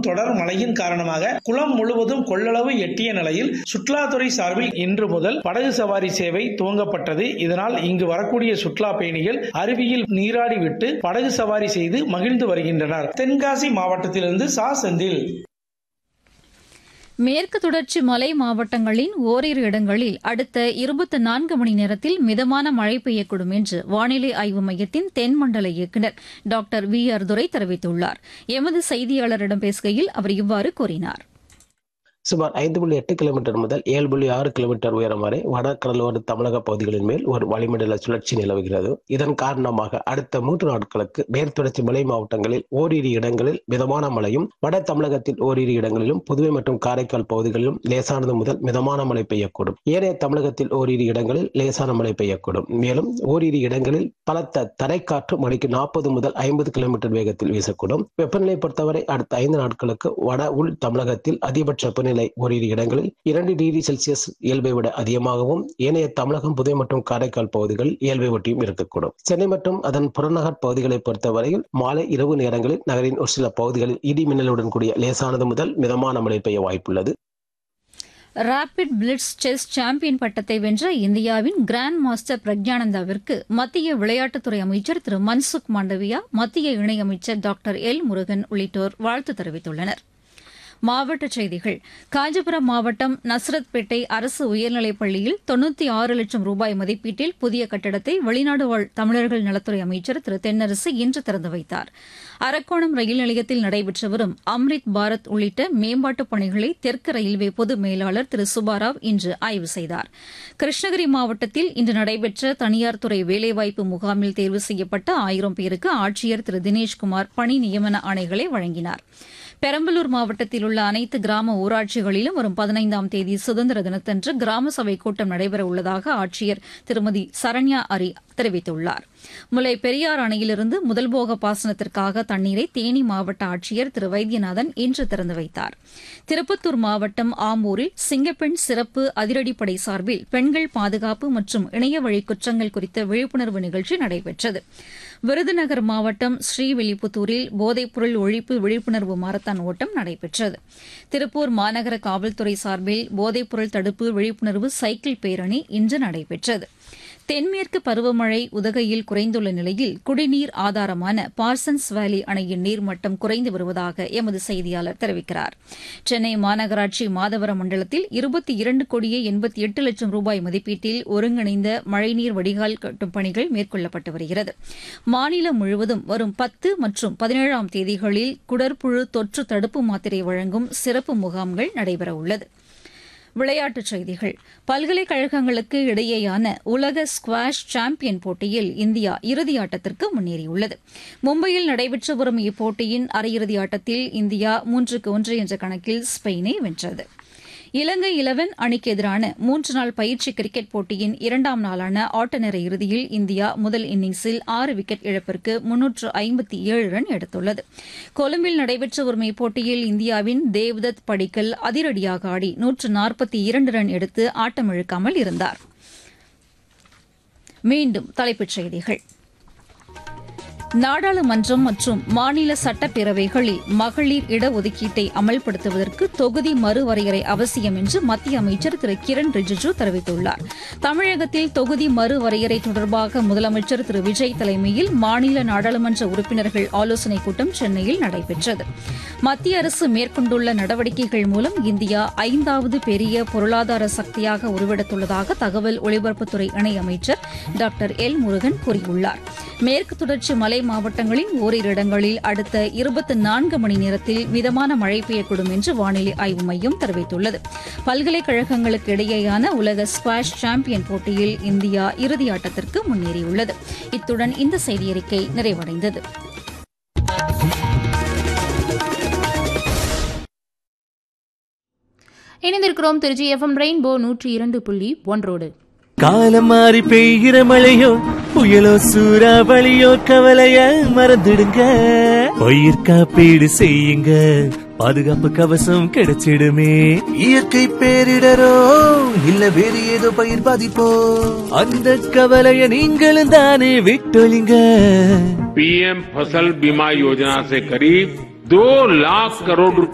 தொடர் மழையின் காரணமாக குளம் முழுவதும் கொள்ளளவு எட்டிய நிலையில் சுற்றுலாத்துறை சார்பில் இன்று முதல் படகு சவாரி சேவை துவங்கப்பட்டது இதனால் இங்கு வரக்கூடிய சுற்றுலா பயணிகள் அருவியில் நீராடிவிட்டு படகு சவாரி செய்து மகிழ்ந்து வருகின்றனர் தென்காசி மாவட்டத்திலிருந்து சா செந்தில் மேற்கு தொடர்ச்சி மலை மாவட்டங்களின் ஓரிரு இடங்களில் அடுத்த இருபத்தி நான்கு மணி நேரத்தில் மிதமான மழை பெய்யக்கூடும் என்று வானிலை ஆய்வு மையத்தின் தென்மண்டல இயக்குநர் டாக்டர் வி ஆர் துரை தெரிவித்துள்ளார் எமது செய்தியாளரிடம் பேசுகையில் அவர் இவ்வாறு கூறினார் சுமார் ஐந்து புள்ளி எட்டு கிலோமீட்டர் முதல் ஏழு புள்ளி ஆறு கிலோமீட்டர் உயரம் வரை வடகடலோர தமிழக பகுதிகளின் மேல் ஒரு வளிமண்டல சுழற்சி நிலவுகிறது இதன் காரணமாக அடுத்த மூன்று நாட்களுக்கு மேற்தொடர்ச்சி மலை மாவட்டங்களில் ஓரிரு இடங்களில் மிதமான மழையும் வட தமிழகத்தில் ஓரிரு இடங்களிலும் புதுவை மற்றும் காரைக்கால் பகுதிகளிலும் லேசானது முதல் மிதமான மழை பெய்யக்கூடும் ஏனைய தமிழகத்தில் ஓரிரு இடங்களில் லேசான மழை பெய்யக்கூடும் மேலும் ஓரிரு இடங்களில் பலத்த தரைக்காற்று மணிக்கு நாற்பது முதல் ஐம்பது கிலோமீட்டர் வேகத்தில் வீசக்கூடும் வெப்பநிலை பொறுத்தவரை அடுத்த ஐந்து நாட்களுக்கு வட உள் தமிழகத்தில் அதிகபட்ச வெப்பநிலை ஓரிரு இடங்களில் இரண்டு டிகிரி செல்சியஸ் இயல்பை விட அதிகமாகவும் ஏனைய தமிழகம் புதுவை மற்றும் காரைக்கால் பகுதிகளில் இயல்பை ஒட்டியும் இருக்கக்கூடும் சென்னை மற்றும் அதன் புறநகர் பகுதிகளை பொறுத்தவரையில் மாலை இரவு நேரங்களில் நகரின் ஒரு சில பகுதிகளில் இடி மின்னலுடன் கூடிய லேசானது முதல் மிதமான மழை பெய்ய வாய்ப்புள்ளது ரேபிட் பிளிட்ஸ் செஸ் சாம்பியன் பட்டத்தை வென்ற இந்தியாவின் கிராண்ட் மாஸ்டர் பிரக்ஞானந்தாவிற்கு மத்திய விளையாட்டுத்துறை அமைச்சர் திரு மன்சுக் மாண்டவியா மத்திய இணையமைச்சர் டாக்டர் எல் முருகன் உள்ளிட்டோர் வாழ்த்து தெரிவித்துள்ளனா் மாவட்டச் செய்திகள் காஞ்சிபுரம் மாவட்டம் நஸ்ரத்பேட்டை அரசு உயர்நிலைப் பள்ளியில் தொன்னூத்தி ஆறு லட்சம் ரூபாய் மதிப்பீட்டில் புதிய கட்டடத்தை வெளிநாடு வாழ் தமிழர்கள் நலத்துறை அமைச்சர் திரு தென்னரசு இன்று திறந்து வைத்தார் அரக்கோணம் ரயில் நிலையத்தில் நடைபெற்று வரும் அம்ரித் பாரத் உள்ளிட்ட மேம்பாட்டுப் பணிகளை தெற்கு ரயில்வே பொது மேலாளர் திரு சுபாராவ் இன்று ஆய்வு செய்தார் கிருஷ்ணகிரி மாவட்டத்தில் இன்று நடைபெற்ற தனியார் துறை வேலைவாய்ப்பு முகாமில் தேர்வு செய்யப்பட்ட ஆயிரம் பேருக்கு ஆட்சியர் திரு தினேஷ்குமார் பணி நியமன ஆணைகளை வழங்கினார் பெரம்பலூர் மாவட்டத்தில் உள்ள அனைத்து கிராம ஊராட்சிகளிலும் வரும் பதினைந்தாம் தேதி சுதந்திர தினத்தன்று கிராம சபை கூட்டம் நடைபெற உள்ளதாக ஆட்சியர் திருமதி சரண்யா அரி தெரிவித்துள்ளார் முல்லை பெரியார் அணையிலிருந்து முதல்போக பாசனத்திற்காக தண்ணீரை தேனி மாவட்ட ஆட்சியர் திரு வைத்தியநாதன் இன்று திறந்து வைத்தார் திருப்பத்தூர் மாவட்டம் ஆம்பூரில் சிங்கப்பெண் சிறப்பு அதிரடிப்படை சார்பில் பெண்கள் பாதுகாப்பு மற்றும் இணைய வழி குற்றங்கள் குறித்த விழிப்புணர்வு நிகழ்ச்சி நடைபெற்றது விருதுநகர் மாவட்டம் ஸ்ரீவில்லிபுத்தூரில் போதைப்பொருள் ஒழிப்பு விழிப்புணர்வு மாரத்தான் ஓட்டம் நடைபெற்றது திருப்பூர் மாநகர காவல்துறை சார்பில் போதைப்பொருள் தடுப்பு விழிப்புணர்வு சைக்கிள் பேரணி இன்று நடைபெற்றது தென்மேற்கு பருவமழை உதகையில் குறைந்துள்ள நிலையில் குடிநீர் ஆதாரமான பார்சன்ஸ் வேலி அணையின் நீர்மட்டம் குறைந்து வருவதாக எமது செய்தியாளர் தெரிவிக்கிறார் சென்னை மாநகராட்சி மாதவரம் மண்டலத்தில் இருபத்தி இரண்டு கோடியே எண்பத்தி எட்டு லட்சம் ரூபாய் மதிப்பீட்டில் ஒருங்கிணைந்த மழைநீர் வடிகால் கட்டும் பணிகள் மேற்கொள்ளப்பட்டு வருகிறது மாநிலம் முழுவதும் வரும் பத்து மற்றும் பதினேழாம் தேதிகளில் குடற்புழு தொற்று தடுப்பு மாத்திரை வழங்கும் சிறப்பு முகாம்கள் நடைபெறவுள்ளது விளையாட்டுச் செய்திகள் பல்கலைக்கழகங்களுக்கு இடையேயான உலக ஸ்குவாஷ் சாம்பியன் போட்டியில் இந்தியா இறுதியாட்டத்திற்கு முன்னேறியுள்ளது மும்பையில் நடைபெற்று வரும் இப்போட்டியின் அரையிறுதி ஆட்டத்தில் இந்தியா மூன்றுக்கு ஒன்று என்ற கணக்கில் ஸ்பெயினை வென்றது இலங்கை இலவன் அணிக்கு எதிரான மூன்று நாள் பயிற்சி கிரிக்கெட் போட்டியின் இரண்டாம் நாளான ஆட்டநேர இறுதியில் இந்தியா முதல் இன்னிங்ஸில் ஆறு விக்கெட் இழப்பிற்கு முன்னூற்று ஐம்பத்தி ஏழு ரன் எடுத்துள்ளது கொழும்பில் நடைபெற்று வரும் இப்போட்டியில் இந்தியாவின் தேவ்தத் படிக்கல் அதிரடியாக ஆடி நூற்று நாற்பத்தி இரண்டு ரன் எடுத்து ஆட்டமிழக்காமல் இருந்தார் மீண்டும் தலைப்புச் செய்திகள் நாடாளுமன்றம் மற்றும் மாநில சட்டப்பேரவைகளில் மகளிர் இடஒதுக்கீட்டை அமல்படுத்துவதற்கு தொகுதி மறுவரையறை அவசியம் என்று மத்திய அமைச்சர் திரு கிரண் ரிஜிஜு தெரிவித்துள்ளார் தமிழகத்தில் தொகுதி மறுவரையறை தொடர்பாக முதலமைச்சர் திரு விஜய் தலைமையில் மாநில நாடாளுமன்ற உறுப்பினர்கள் ஆலோசனைக் கூட்டம் சென்னையில் நடைபெற்றது மத்திய அரசு மேற்கொண்டுள்ள நடவடிக்கைகள் மூலம் இந்தியா ஐந்தாவது பெரிய பொருளாதார சக்தியாக உருவெடுத்துள்ளதாக தகவல் ஒலிபரப்புத்துறை இணையமைச்சர் டாக்டர் எல் முருகன் கூறியுள்ளார் மேற்கு தொடர்ச்சி மலை மாவட்டங்களின் ஓரிரு இடங்களில் அடுத்த இருபத்தி நான்கு மணி நேரத்தில் மிதமான மழை பெய்யக்கூடும் என்று வானிலை ஆய்வு மையம் தெரிவித்துள்ளது பல்கலைக்கழகங்களுக்கு இடையேயான உலக ஸ்குவாஷ் சாம்பியன் போட்டியில் இந்தியா இறுதியாட்டத்திற்கு முன்னேறியுள்ளது இத்துடன் இந்த செய்தியறிக்கை நிறைவடைந்தது இணைந்திருக்கிறோம் திருச்சி எஃப்எம் ரெயின்போ நூற்றி இரண்டு புள்ளி ஒன்றோடு காலம் மாறி பெய்கிற மழையோ புயலோ சூறாவளியோ கவலைய மறந்துடுங்க பயிர் காப்பீடு செய்யுங்க பாதுகாப்பு கவசம் கிடைச்சிடுமே இயற்கை பேரிடரோ இல்ல வேறு ஏதோ பயிர் பாதிப்போ அந்த கவலைய நீங்களும் தானே விட்டொழிங்க पीएम फसल बीमा योजना से करीब दो लाख करोड़